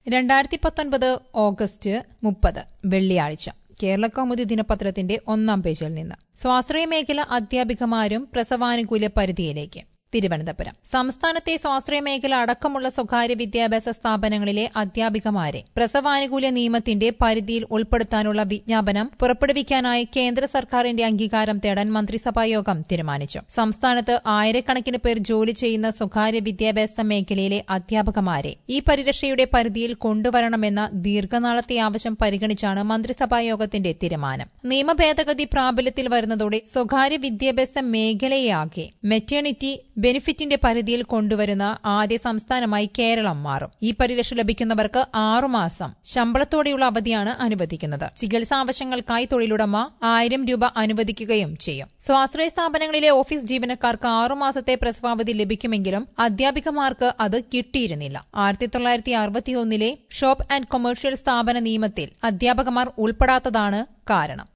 രണ്ടായിരത്തി പത്തൊൻപത് ഓഗസ്റ്റ് മുപ്പത് വെള്ളിയാഴ്ച കേരള കൗമുദി ദിനപത്രത്തിന്റെ ഒന്നാം പേജിൽ നിന്ന് സ്വാശ്രയ മേഖല അധ്യാപികമാരും പ്രസവാനുകൂല പരിധിയിലേക്ക് തിരുവനന്തപുരം സംസ്ഥാനത്തെ സ്വാശ്രയ മേഖല അടക്കമുള്ള സ്വകാര്യ വിദ്യാഭ്യാസ സ്ഥാപനങ്ങളിലെ അധ്യാപികമാരെ പ്രസവാനുകൂല നിയമത്തിന്റെ പരിധിയിൽ ഉൾപ്പെടുത്താനുള്ള വിജ്ഞാപനം പുറപ്പെടുവിക്കാനായി കേന്ദ്ര സർക്കാരിന്റെ അംഗീകാരം തേടാൻ മന്ത്രിസഭായോഗം തീരുമാനിച്ചു സംസ്ഥാനത്ത് ആയിരക്കണക്കിന് പേർ ജോലി ചെയ്യുന്ന സ്വകാര്യ വിദ്യാഭ്യാസ മേഖലയിലെ അധ്യാപകമാരെ ഈ പരിരക്ഷയുടെ പരിധിയിൽ കൊണ്ടുവരണമെന്ന ദീർഘനാളത്തെ ആവശ്യം പരിഗണിച്ചാണ് മന്ത്രിസഭായോഗത്തിന്റെ തീരുമാനം നിയമ ഭേദഗതി പ്രാബല്യത്തിൽ വരുന്നതോടെ സ്വകാര്യ വിദ്യാഭ്യാസ മേഖലയാകെ മെറ്റേണിറ്റി ബെനിഫിറ്റിന്റെ പരിധിയിൽ കൊണ്ടുവരുന്ന ആദ്യ സംസ്ഥാനമായി കേരളം മാറും ഈ പരിരക്ഷ ലഭിക്കുന്നവർക്ക് ആറുമാസം ശമ്പളത്തോടെയുള്ള അവധിയാണ് അനുവദിക്കുന്നത് ചികിത്സാ ആവശ്യങ്ങൾക്കായി തൊഴിലുടമ ആയിരം രൂപ അനുവദിക്കുകയും ചെയ്യും സ്വാശ്രയ സ്ഥാപനങ്ങളിലെ ഓഫീസ് ജീവനക്കാർക്ക് ആറുമാസത്തെ പ്രസവാവധി ലഭിക്കുമെങ്കിലും അധ്യാപികമാർക്ക് അത് കിട്ടിയിരുന്നില്ല ആയിരത്തി തൊള്ളായിരത്തി അറുപത്തിയൊന്നിലെ ഷോപ്പ് ആൻഡ് കൊമേഴ്ഷ്യൽ സ്ഥാപന നിയമത്തിൽ അധ്യാപകമാർ ഉൾപ്പെടാത്തതാണ് കാരണം